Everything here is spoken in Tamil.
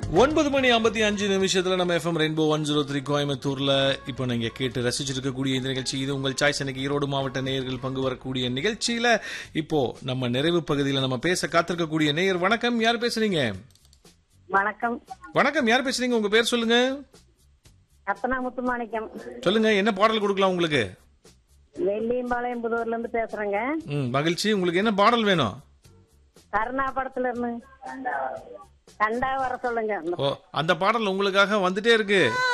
ஒன்பது மணி ஐம்பத்தி அஞ்சு நிமிஷத்துல நம்ம FM rainbow one zero three கோயம்புத்தூர்ல இப்போ நீங்க கேட்டு ரசிச்சிருக்கக்கூடிய இந்த நிகழ்ச்சி இது உங்கள் சாய்ஸ் எனக்கு ஈரோடு மாவட்ட நேயர்கள் பங்கு வரக்கூடிய நிகழ்ச்சியில இப்போ நம்ம நிறைவு பகுதியில் நம்ம பேச காத்திருக்கக்கூடிய நேயர் வணக்கம் யார் பேசுறீங்க வணக்கம் வணக்கம் யார் பேசுறீங்க உங்க பேர் சொல்லுங்க ரத்னா முத்துமாணிக்கம் சொல்லுங்க என்ன பாடல் கொடுக்கலாம் உங்களுக்கு வெள்ளியம்பாளையம் புதூர்ல இருந்து பேசுறேங்க ம் மகிழ்ச்சி உங்களுக்கு என்ன பாடல் வேணும் கருணா படத்துல இருந்து கண்டா வர சொல்லுங்க ஓ அந்த பாடல் உங்களுக்காக வந்துட்டே இருக்கு